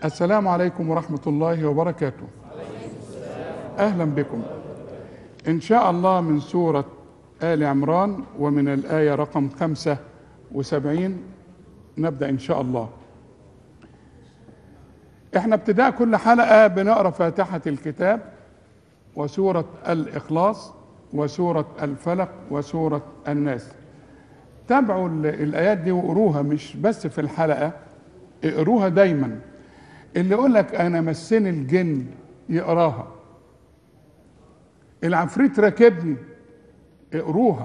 السلام عليكم ورحمة الله وبركاته أهلا بكم إن شاء الله من سورة آل عمران ومن الآية رقم خمسة وسبعين نبدأ إن شاء الله احنا ابتداء كل حلقة بنقرأ فاتحة الكتاب وسورة الإخلاص وسورة الفلق وسورة الناس تابعوا ال- الآيات دي وقروها مش بس في الحلقة اقروها دايما اللي يقول لك أنا مسني الجن يقراها العفريت راكبني اقروها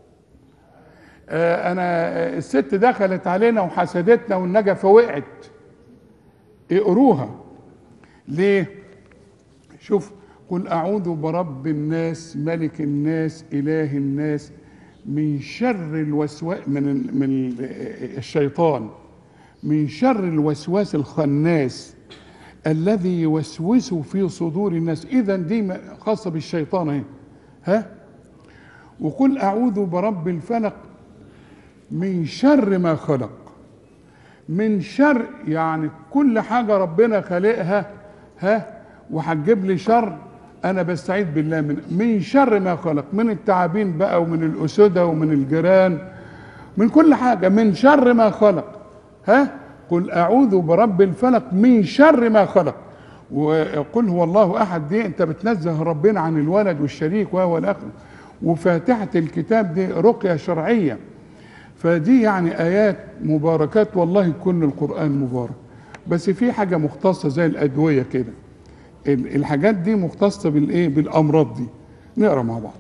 آه، انا الست دخلت علينا وحسدتنا والنجفه وقعت اقروها ليه شوف قل اعوذ برب الناس ملك الناس اله الناس من شر الوسواس من ال- من ال- الشيطان من شر الوسواس الخناس الذي يوسوس في صدور الناس اذا دي م- خاصه بالشيطان اهي ها وقل اعوذ برب الفلق من شر ما خلق من شر يعني كل حاجه ربنا خالقها ها وهتجيب لي شر انا بستعيذ بالله من من شر ما خلق من التعابين بقى ومن الاسده ومن الجيران من كل حاجه من شر ما خلق ها قل اعوذ برب الفلق من شر ما خلق وقل هو الله احد دي انت بتنزه ربنا عن الولد والشريك وهو الاخر وفاتحه الكتاب دي رقيه شرعيه فدي يعني ايات مباركات والله كل القران مبارك بس في حاجه مختصه زي الادويه كده ال- الحاجات دي مختصه بالايه بالامراض دي نقرا مع بعض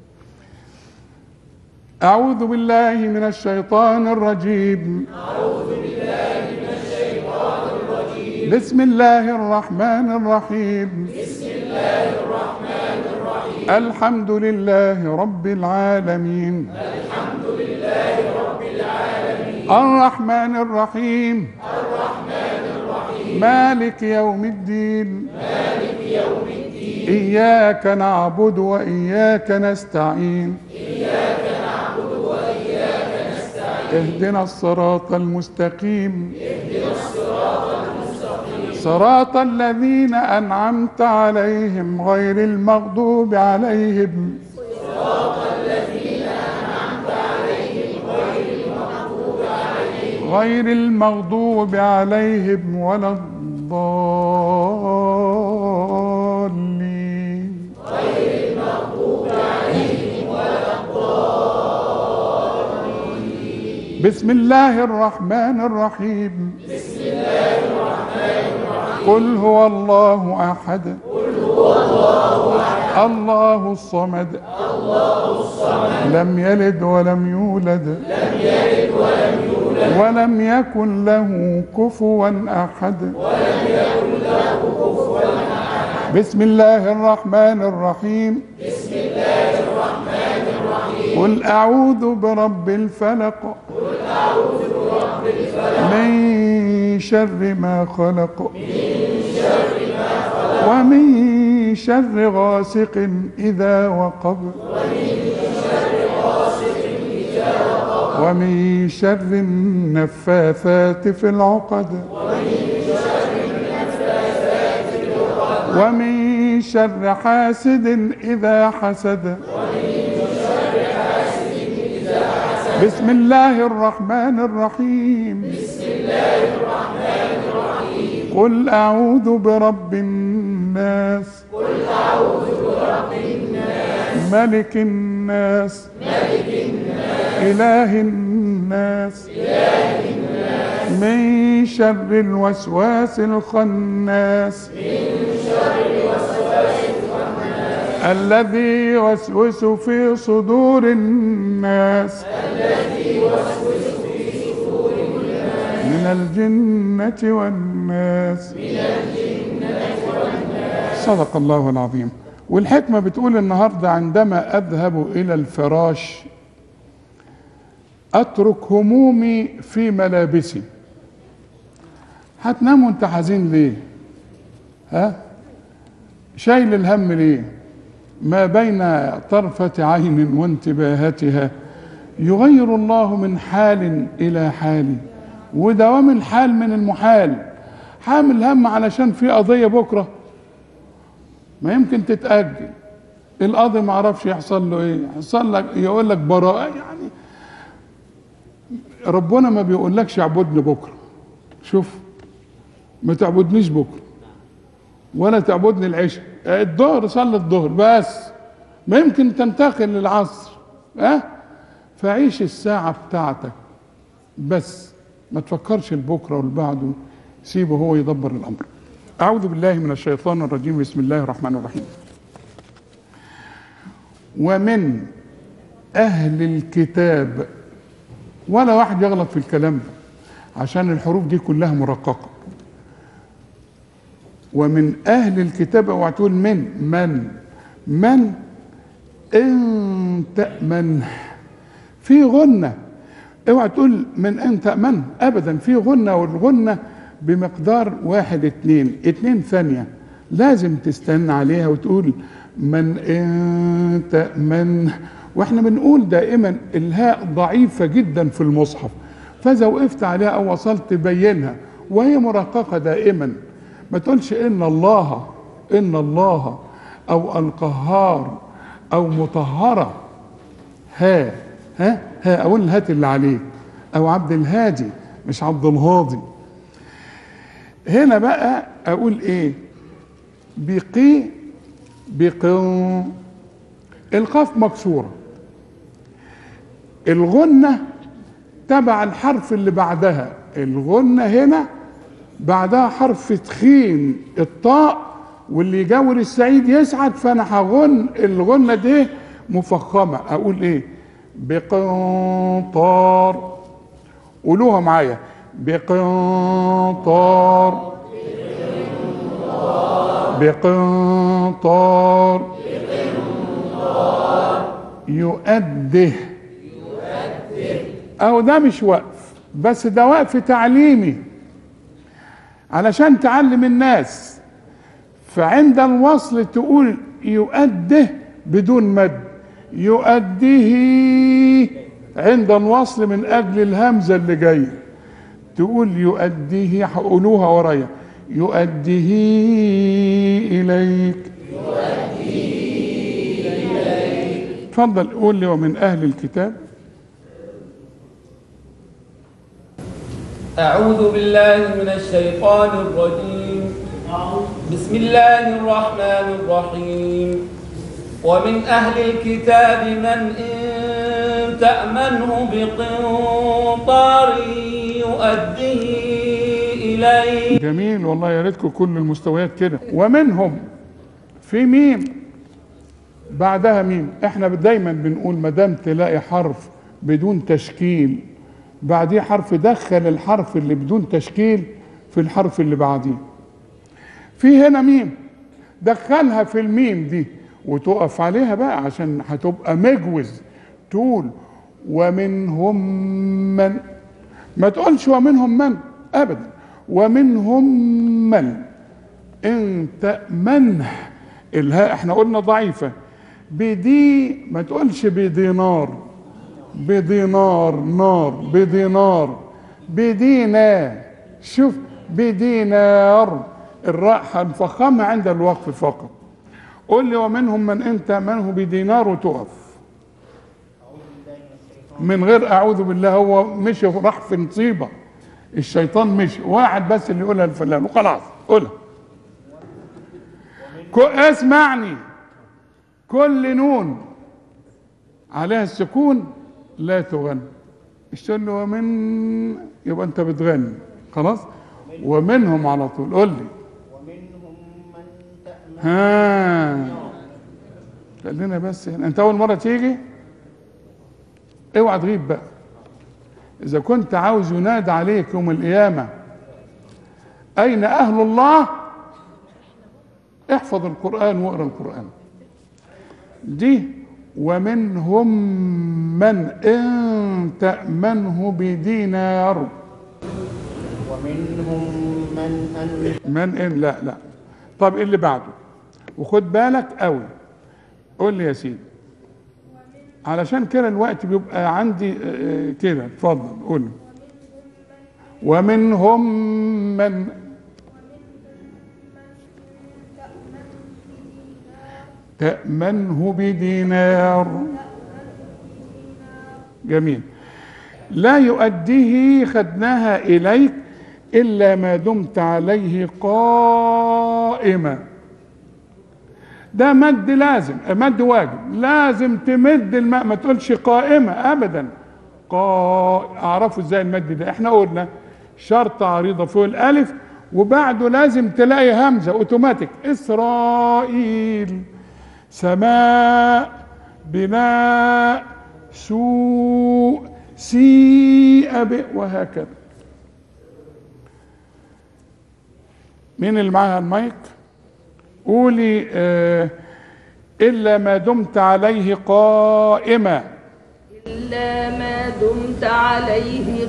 اعوذ بالله من الشيطان الرجيم بسم الله الرحمن الرحيم بسم الله الرحمن الرحيم الحمد لله رب العالمين الحمد لله رب العالمين الرحمن الرحيم الرحمن الرحيم مالك يوم الدين مالك يوم الدين إياك نعبد وإياك نستعين إياك نعبد وإياك نستعين اهدنا الصراط المستقيم صراط الذين أنعمت عليهم غير المغضوب عليهم صراط الذين أنعمت عليهم غير المغضوب عليهم ولا الضالين بسم الله الرحمن الرحيم قل هو الله احد قل هو الله احد الله الصمد الله الصمد لم يلد ولم يولد لم يلد ولم يولد ولم يكن له كفوا احد ولم يكن له كفوا احد بسم الله الرحمن الرحيم بسم الله الرحمن الرحيم قل اعوذ برب الفلق قل اعوذ برب الفلق من شر ما خلق ومن شر غاسق إذا وقب ومن شر النفاثات في العقد ومن شر حاسد إذا حسد بسم الله الرحمن الرحيم قل أعوذ برب الناس قل أعوذ برب الناس ملك الناس ملك الناس إله الناس إله الناس من شر الوسواس الخناس من شر الوسواس الخناس الذي يوسوس في صدور الناس من الجنة والناس من الجنة والناس صدق الله العظيم والحكمة بتقول النهاردة عندما أذهب إلى الفراش أترك همومي في ملابسي هتنام وانت حزين ليه ها شايل الهم ليه ما بين طرفة عين وانتباهتها يغير الله من حال إلى حال ودوام الحال من المحال حامل هم علشان في قضيه بكره ما يمكن تتاجل القاضي ما عرفش يحصل له ايه يحصل لك يقول لك براءه يعني ربنا ما بيقولكش اعبدني بكره شوف ما تعبدنيش بكره ولا تعبدني العشاء الظهر صلي الظهر بس ما يمكن تنتقل للعصر ها أه؟ فعيش الساعة بتاعتك بس ما تفكرش البكرة والبعده سيبه هو يدبر الأمر أعوذ بالله من الشيطان الرجيم بسم الله الرحمن الرحيم ومن أهل الكتاب ولا واحد يغلط في الكلام ده عشان الحروف دي كلها مرققة ومن أهل الكتاب اوعى تقول من من من إن تأمن في غنة اوعى تقول من أن تأمن أبدا في غنة والغنة بمقدار واحد اتنين اتنين ثانية لازم تستنى عليها وتقول من إن تأمن واحنا بنقول دائما الهاء ضعيفة جدا في المصحف فإذا وقفت عليها أو وصلت تبينها وهي مرققة دائما ما تقولش إن الله إن الله أو القهار أو مطهرة ها ها ها أو الهات اللي عليه أو عبد الهادي مش عبد الهاضي هنا بقى أقول إيه بقي بقي القاف مكسورة الغنة تبع الحرف اللي بعدها الغنة هنا بعدها حرف تخين الطاء واللي يجاور السعيد يسعد فانا هغن الغنة دي مفخمة اقول ايه بقنطار قولوها معايا بقنطار بقنطار يؤده او ده مش وقف بس ده وقف تعليمي علشان تعلم الناس فعند الوصل تقول يؤده بدون مد يؤديه عند الوصل من اجل الهمزه اللي جايه تقول يؤديه هقولوها ورايا يؤديه اليك اتفضل قول لي ومن اهل الكتاب أعوذ بالله من الشيطان الرجيم بسم الله الرحمن الرحيم ومن أهل الكتاب من إن تأمنه بقنطار يؤديه إليك جميل والله يا ريتكم كل المستويات كده ومنهم في ميم بعدها ميم احنا دايما بنقول ما دام تلاقي حرف بدون تشكيل بعديه حرف دخل الحرف اللي بدون تشكيل في الحرف اللي بعديه في هنا ميم دخلها في الميم دي وتقف عليها بقى عشان هتبقى مجوز تقول ومنهم من ما تقولش ومنهم من ابدا ومنهم من ان تأمنه الهاء احنا قلنا ضعيفة بدي ما تقولش بدينار بدينار نار بدينار بدينار شوف بدينار الراء هنفخمها عند الوقف فقط قل لي ومنهم من انت منه بدينار وتقف من غير اعوذ بالله هو مشي راح في نصيبه الشيطان مشي واحد بس اللي يقولها الفلان وخلاص قولها كو- اسمعني كل نون عليها السكون لا تغني اشتغل له ومن يبقى انت بتغني خلاص ومنهم على طول قول لي ومنهم من تأمن ها خلينا بس هنا انت اول مره تيجي اوعى تغيب بقى اذا كنت عاوز ينادى عليك يوم القيامه اين اهل الله احفظ القران واقرا القران دي ومنهم من ان تامنه بدينار ومنهم من أن من ان لا لا طب ايه اللي بعده وخد بالك قوي قول لي يا سيدي علشان كده الوقت بيبقى عندي آه، كده اتفضل قول لي. ومنهم من تأمنه بدينار جميل لا يؤديه خدناها إليك إلا ما دمت عليه قائما ده مد لازم مد واجب لازم تمد الماء ما تقولش قائمة أبدا قا أعرفوا إزاي المد ده إحنا قلنا شرط عريضة فوق الألف وبعده لازم تلاقي همزة أوتوماتيك إسرائيل سماء بناء سوء سيء ب وهكذا مين اللي معاها المايك قولي آه إلا ما دمت عليه قائما إلا ما دمت عليه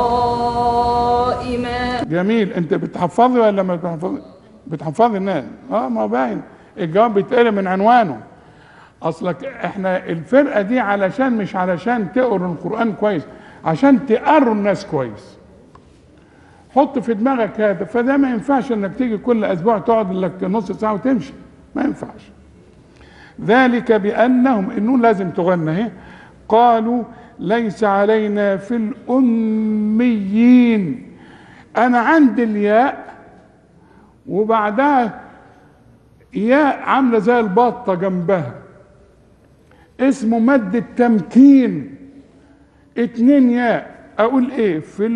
قائما جميل انت بتحفظي ولا ما بتحفظي بتحفظي الناس اه ما باين الجواب بيتقلب من عنوانه اصلك احنا الفرقه دي علشان مش علشان تقروا القران كويس عشان تقروا الناس كويس حط في دماغك هذا فده ما ينفعش انك تيجي كل اسبوع تقعد لك نص ساعه وتمشي ما ينفعش ذلك بانهم النون لازم تغنى اهي قالوا ليس علينا في الاميين انا عندي الياء وبعدها ياء عامله زي البطه جنبها اسمه مد التمكين اتنين ياء اقول ايه في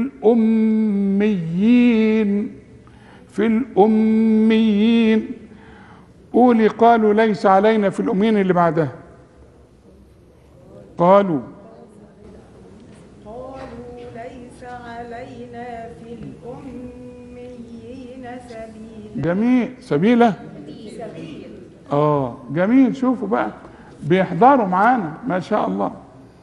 الاميين في الاميين قولي قالوا ليس علينا في الاميين اللي بعدها قالوا قالوا ليس علينا في الأميين سبيل جميل سبيله اه جميل شوفوا بقى بيحضروا معانا ما شاء الله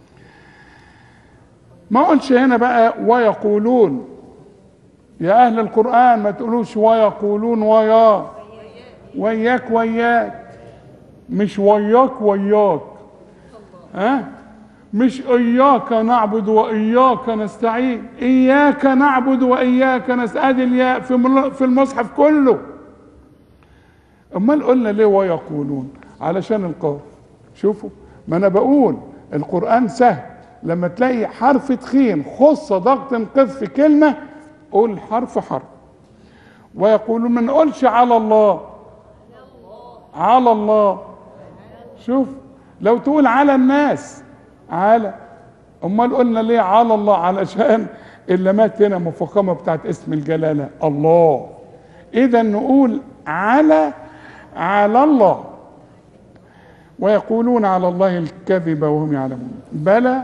ما اقولش هنا بقى ويقولون يا اهل القران ما تقولوش ويقولون ويا وياك وياك مش وياك وياك ها مش اياك نعبد واياك نستعين اياك نعبد واياك نستعين الياء في مل- في المصحف كله امال قلنا ليه ويقولون علشان القاف شوفوا ما انا بقول القران سهل لما تلاقي حرف تخين خص ضغط قذف في كلمه قول حرف حرف ويقولون ما نقولش على الله على الله شوف لو تقول على الناس على امال قلنا ليه على الله علشان اللمات هنا مفخمه بتاعت اسم الجلاله الله اذا نقول على على الله ويقولون على الله الكذب وهم يعلمون بلى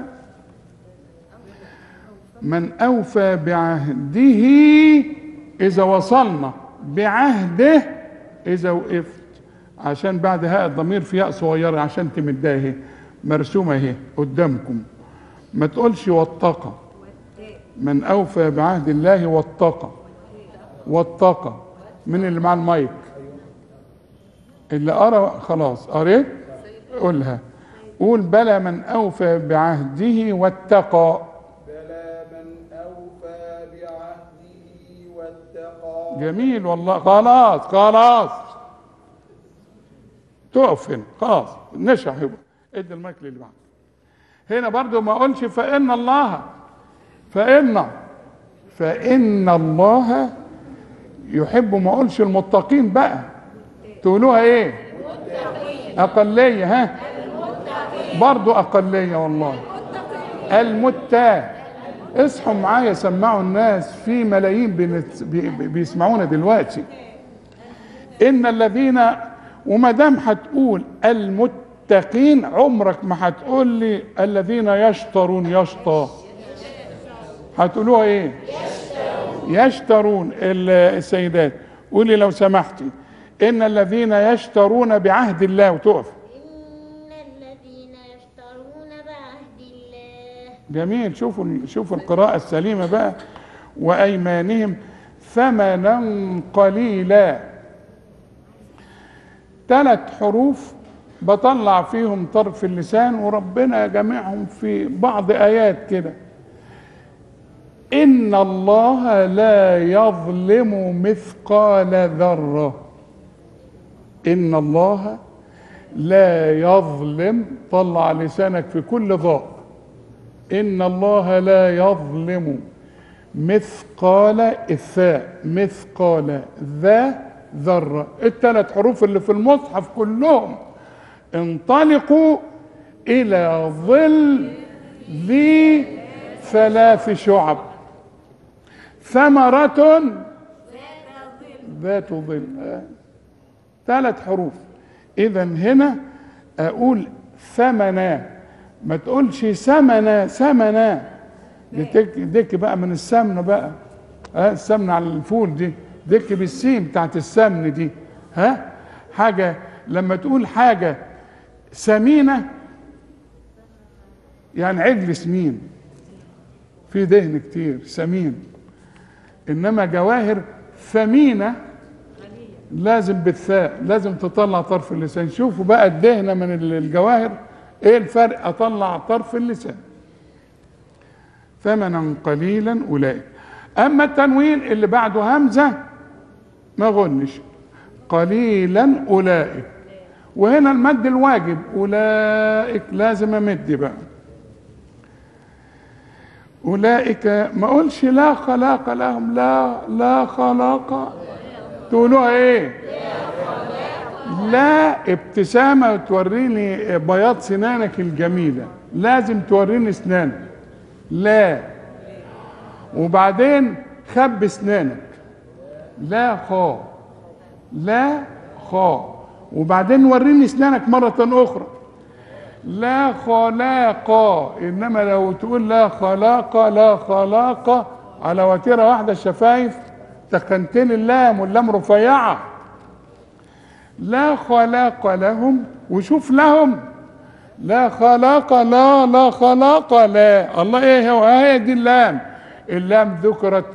من اوفى بعهده اذا وصلنا بعهده اذا وقفت عشان بعد هاء الضمير في ياء صغيره عشان تمدها اهي مرسومه اهي قدامكم ما تقولش واتقى من اوفى بعهد الله واتقى واتقى من اللي مع المايك اللي قرا خلاص قريت قولها قول بلى من اوفى بعهده واتقى بلى من أوفى بعهده واتقى جميل والله خلاص خلاص تقف هنا خلاص نشرح يبقى ادي المايك للي بعد هنا برضو ما اقولش فان الله فان فان الله يحب ما اقولش المتقين بقى تقولوها ايه اقليه ها برضو اقليه والله المتى اصحوا معايا سمعوا الناس في ملايين بنت- بي- بي- بيسمعونا دلوقتي ان الذين وما دام هتقول المتقين عمرك ما هتقول لي الذين يشترون يشطى هتقولوها ايه يشترون ال- السيدات قولي لو سمحتي ان الذين يشترون بعهد الله وتقف إن الذين يشترون بعهد الله جميل شوفوا شوفوا القراءة السليمة بقى وأيمانهم ثمنا قليلا ثلاث حروف بطلع فيهم طرف اللسان وربنا جمعهم في بعض آيات كده إن الله لا يظلم مثقال ذرة إن الله لا يظلم طلع لسانك في كل ضاء إن الله لا يظلم مثقال الثاء مثقال ذا ذرة الثلاث حروف اللي في المصحف كلهم انطلقوا إلى ظل ذي ثلاث شعب ثمرة ذات ظل آه. ثلاث حروف إذا هنا أقول ثمنا ما تقولش سمنا سمنا ديك, ديك بقى من السمن بقى ها السمن على الفول دي ديك بالسين بتاعت السمن دي ها حاجة لما تقول حاجة سمينة يعني عجل سمين في دهن كتير سمين انما جواهر ثمينه لازم بالثاء لازم تطلع طرف اللسان شوفوا بقى الدهنه من الجواهر ايه الفرق اطلع طرف اللسان ثمنا قليلا اولئك اما التنوين اللي بعده همزه ما غنش قليلا اولئك وهنا المد الواجب اولئك لازم امد بقى اولئك ما اقولش لا خلاق لهم لا لا خلاق تقولوها ايه لا ابتسامة توريني بياض سنانك الجميلة لازم توريني اسنانك لا وبعدين خب اسنانك لا خا لا خا وبعدين وريني اسنانك مرة اخرى لا خلاق انما لو تقول لا خلاق لا خلاق على وتيره واحده الشفايف تخنتين اللام واللام رفيعه لا خلاق لهم وشوف لهم لا خلاق لا لا خلاق لا الله ايه هو هي دي اللام اللام ذكرت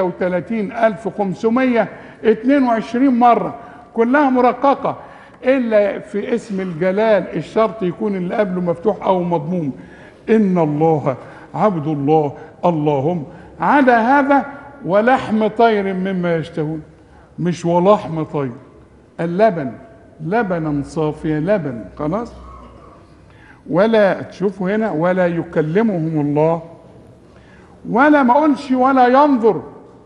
33522 مرة كلها مرققة إلا في اسم الجلال الشرط يكون اللي قبله مفتوح أو مضموم إن الله عبد الله اللهم عدا هذا ولحم طير مما يشتهون مش ولحم طير اللبن لبنا صافيا لبن خلاص ولا تشوفوا هنا ولا يكلمهم الله ولا ما اقولش ولا ينظر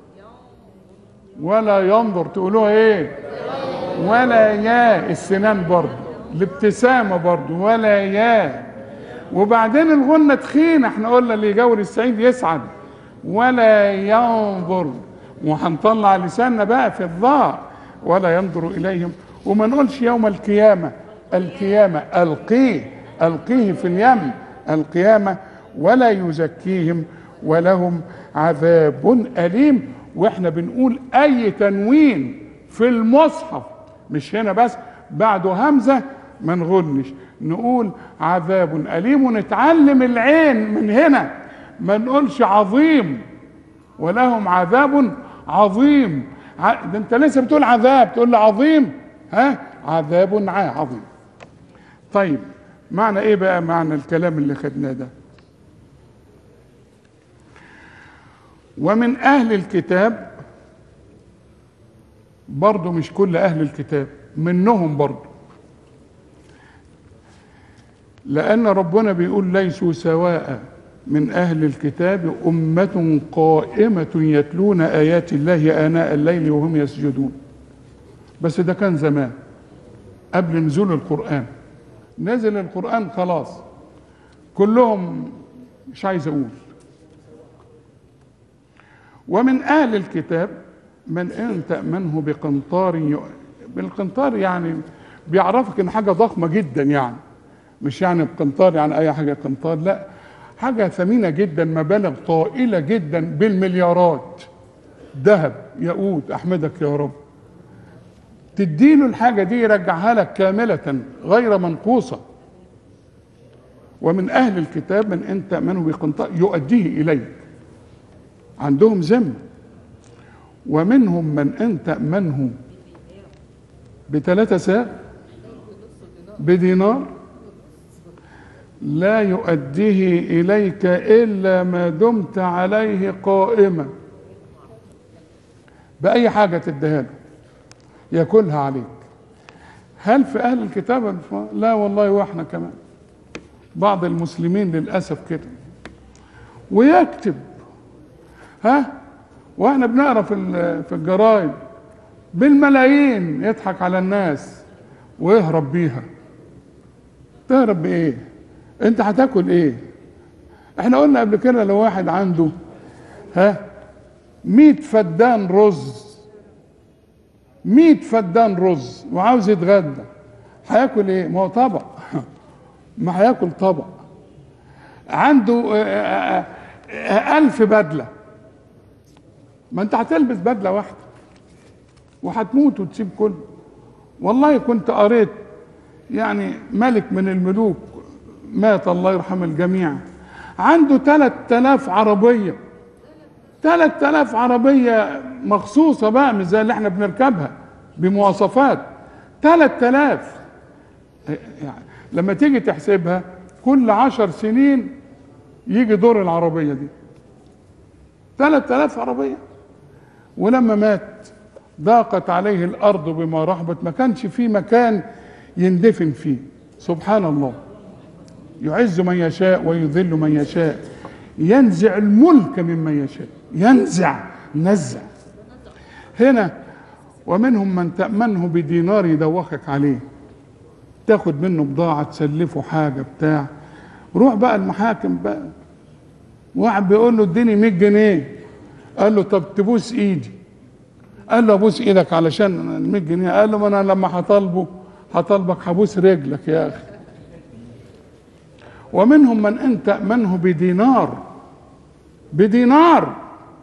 ولا ينظر تقولوها ايه ولا يا السنان برضه الابتسامة برضه ولا يا وبعدين الغنة تخينة احنا قلنا اللي يجاور السعيد يسعد ولا ينظر وهنطلع لساننا بقى في الضاء ولا ينظر إليهم وما نقولش يوم القيامة القيامة ألقيه ألقيه في اليم القيامة ولا يزكيهم ولهم عذاب أليم واحنا بنقول أي تنوين في المصحف مش هنا بس بعده همزة ما نغنش نقول عذاب أليم ونتعلم العين من هنا ما نقولش عظيم ولهم عذاب عظيم ع- ده انت لسه بتقول عذاب تقول لي عظيم ها عذاب ع- عظيم طيب معنى ايه بقى معنى الكلام اللي خدناه ده ومن اهل الكتاب برضه مش كل اهل الكتاب منهم برضه لان ربنا بيقول ليسوا سواء من اهل الكتاب امه قائمه يتلون ايات الله اناء الليل وهم يسجدون بس ده كان زمان قبل نزول القران نزل القران خلاص كلهم مش عايز اقول ومن اهل الكتاب من ان تامنه بقنطار ي... بالقنطار يعني بيعرفك ان حاجه ضخمه جدا يعني مش يعني بقنطار يعني اي حاجه قنطار لا حاجه ثمينه جدا مبالغ طائله جدا بالمليارات ذهب ياقوت احمدك يا رب تديله الحاجه دي يرجعها لك كامله غير منقوصه ومن اهل الكتاب من ان تامنه بقنطار يؤديه اليك عندهم ذمه ومنهم من ان تامنه بثلاثة ساغ بدينار لا يؤديه إليك إلا ما دمت عليه قائما بأي حاجة تديها له ياكلها عليك هل في اهل الكتاب الف- لا والله واحنا كمان بعض المسلمين للاسف كده ويكتب ها واحنا بنقرا في ال- في الجرايد بالملايين يضحك على الناس ويهرب بيها تهرب بايه انت هتاكل ايه احنا قلنا قبل كده لو واحد عنده ها 100 فدان رز 100 فدان رز وعاوز يتغدى هياكل ايه ما هو طبق ما هياكل طبق عنده آه، آه، آه، ألف بدلة ما انت هتلبس بدلة واحدة وهتموت وتسيب كله والله كنت قريت يعني ملك من الملوك مات الله يرحم الجميع عنده 3000 عربية 3000 عربية مخصوصة بقى مش زي اللي احنا بنركبها بمواصفات 3000 يعني لما تيجي تحسبها كل عشر سنين يجي دور العربية دي 3000 عربية ولما مات ضاقت عليه الأرض بما رحبت ما كانش في مكان يندفن فيه سبحان الله يعز من يشاء ويذل من يشاء ينزع الملك ممن يشاء ينزع نزع هنا ومنهم من تأمنه بدينار يدوخك عليه تاخد منه بضاعة تسلفه حاجة بتاع روح بقى المحاكم بقى واحد بيقول له اديني 100 جنيه قال له طب تبوس ايدي قال له ابوس ايدك علشان ال 100 جنيه قال له ما انا لما هطالبه هطالبك هبوس رجلك يا اخي ومنهم من ان تأمنه بدينار بدينار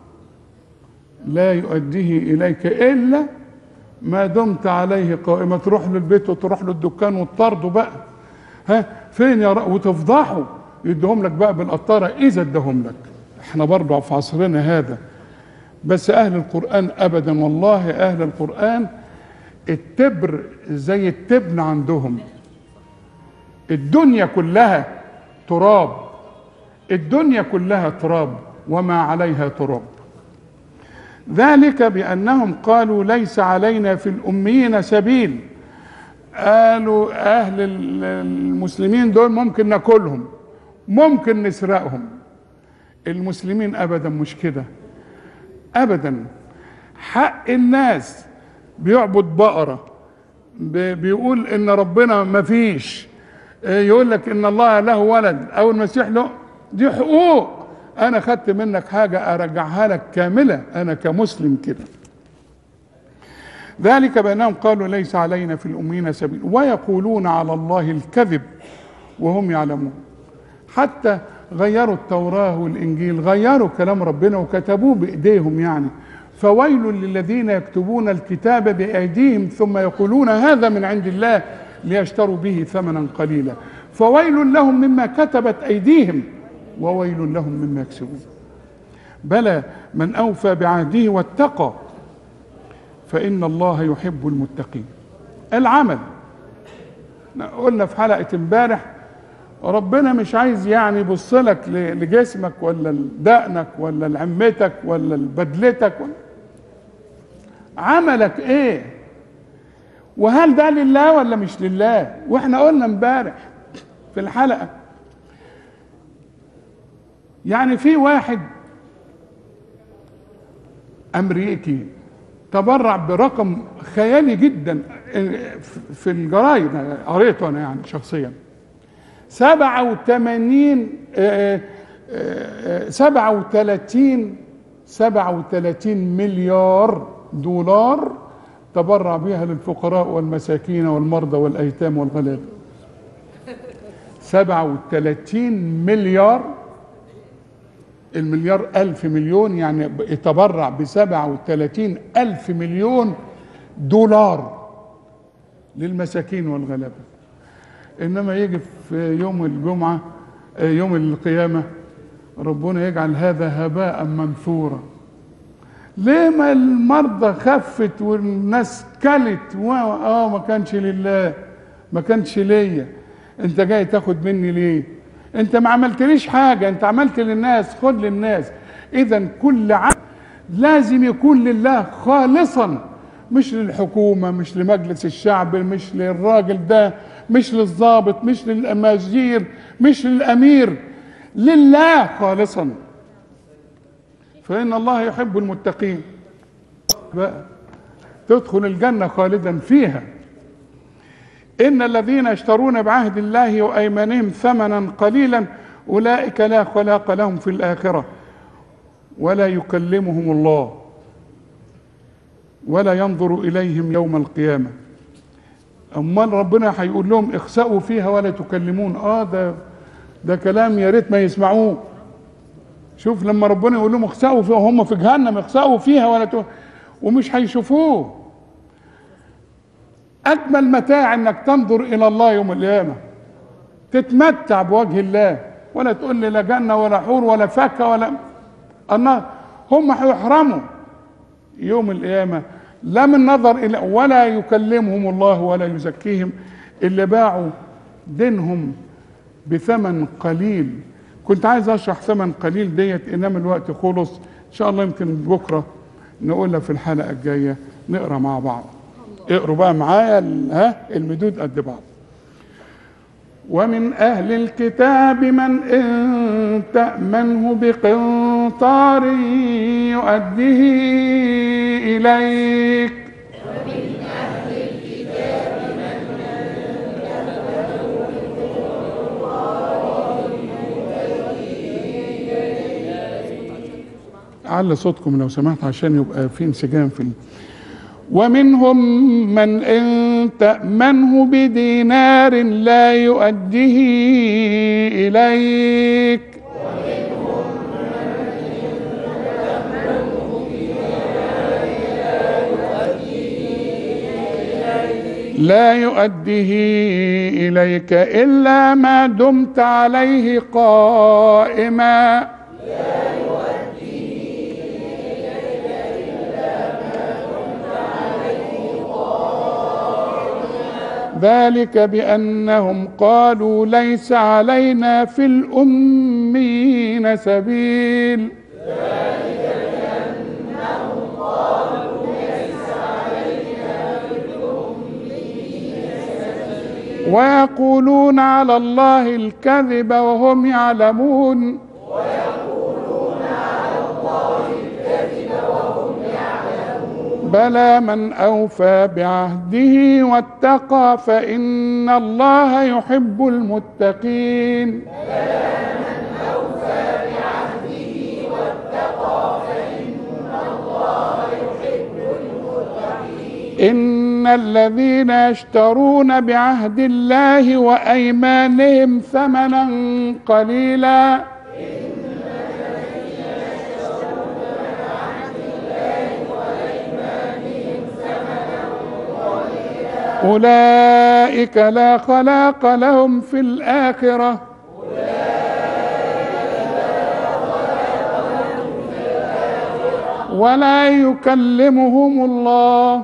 لا يؤديه اليك الا ما دمت عليه قائمة تروح له البيت وتروح له الدكان وتطرده بقى ها فين يا رأ وتفضحه يديهم لك بقى بالقطارة إذا ادهم لك احنا برضه في عصرنا هذا بس أهل القرآن أبدا والله أهل القرآن التبر زي التبن عندهم الدنيا كلها تراب الدنيا كلها تراب وما عليها تراب ذلك بأنهم قالوا ليس علينا في الأميين سبيل قالوا أهل ال- المسلمين دول ممكن ناكلهم ممكن نسرقهم المسلمين أبدا مش كده أبدا حق الناس بيعبد بقرة ب- بيقول إن ربنا ما فيش يقول لك إن الله له ولد أو المسيح له دي حقوق انا خدت منك حاجه ارجعها لك كامله انا كمسلم كده ذلك بانهم قالوا ليس علينا في الامين سبيل ويقولون على الله الكذب وهم يعلمون حتى غيروا التوراه والانجيل غيروا كلام ربنا وكتبوه بايديهم يعني فويل للذين يكتبون الكتاب بايديهم ثم يقولون هذا من عند الله ليشتروا به ثمنا قليلا فويل لهم مما كتبت ايديهم وويل لهم مما يكسبون بلى من اوفى بعهده واتقى فان الله يحب المتقين العمل قلنا في حلقه امبارح ربنا مش عايز يعني يبص لك ل- لجسمك ولا لدقنك ولا لعمتك ولا لبدلتك ولا عملك ايه وهل ده لله ولا مش لله واحنا قلنا امبارح في الحلقه يعني في واحد امريكي تبرع برقم خيالي جدا في الجرايد قريته انا يعني شخصيا 87 آه، آه، 37 37 مليار دولار تبرع بها للفقراء والمساكين والمرضى والايتام والغلابه 37 مليار المليار ألف مليون يعني يتبرع بسبعة وثلاثين ألف مليون دولار للمساكين والغلابة إنما يجي في يوم الجمعة آه، يوم القيامة ربنا يجعل هذا هباء منثورا ليه ما المرضى خفت والناس كلت و... اه ما كانش لله ما كانش ليا انت جاي تاخد مني ليه انت ما عملتليش حاجه انت عملت للناس خد للناس اذا كل عمل لازم يكون لله خالصا مش للحكومة مش لمجلس الشعب مش للراجل ده مش للضابط مش للأمازير مش للأمير لله خالصا فإن الله يحب المتقين بقى تدخل الجنة خالدا فيها إن الذين يشترون بعهد الله وأيمانهم ثمنا قليلا أولئك لا خلاق لهم في الآخرة ولا يكلمهم الله ولا ينظر إليهم يوم القيامة أمال ربنا هيقول لهم اخسأوا فيها ولا تكلمون آه ده ده كلام يا ريت ما يسمعوه شوف لما ربنا يقول لهم اخسأوا فيها وهم في جهنم اخسأوا فيها ولا ت... ومش هيشوفوه أجمل متاع إنك تنظر إلى الله يوم القيامة تتمتع بوجه الله ولا تقول لي لا جنة ولا حور ولا فاكهة ولا النار هم هيحرموا يوم القيامة لا من نظر إلى ولا يكلمهم الله ولا يزكيهم اللي باعوا دينهم بثمن قليل كنت عايز اشرح ثمن قليل ديت انما الوقت خلص ان شاء الله يمكن بكره نقولها في الحلقه الجايه نقرا مع بعض اقروا بقى معايا ال- ها المدود قد بعض ومن أهل الكتاب من إن تأمنه بقنطار يؤديه إليك على صوتكم لو سمحت عشان يبقى في انسجام في ال- ومنهم من إن تأمنه بدينار لا يؤديه إليك لا يؤديه إليك إلا ما دمت عليه قائما ذلك بأنهم قالوا ليس علينا في الأمين سبيل ويقولون على الله الكذب وهم يعلمون بلى من أوفى بعهده واتقى فإن الله يحب المتقين إن الذين يشترون بعهد الله وأيمانهم ثمنا قليلا أولئك لا خلاق لهم في الآخرة ولا يكلمهم الله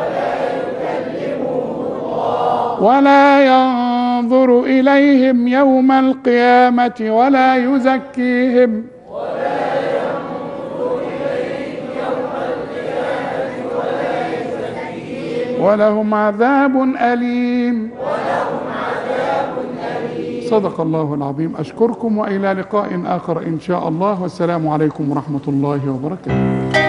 ولا ينظر إليهم يوم القيامة ولا يزكيهم ولهم عذاب أليم صدق الله العظيم أشكركم وإلى لقاء آخر إن شاء الله والسلام عليكم ورحمة الله وبركاته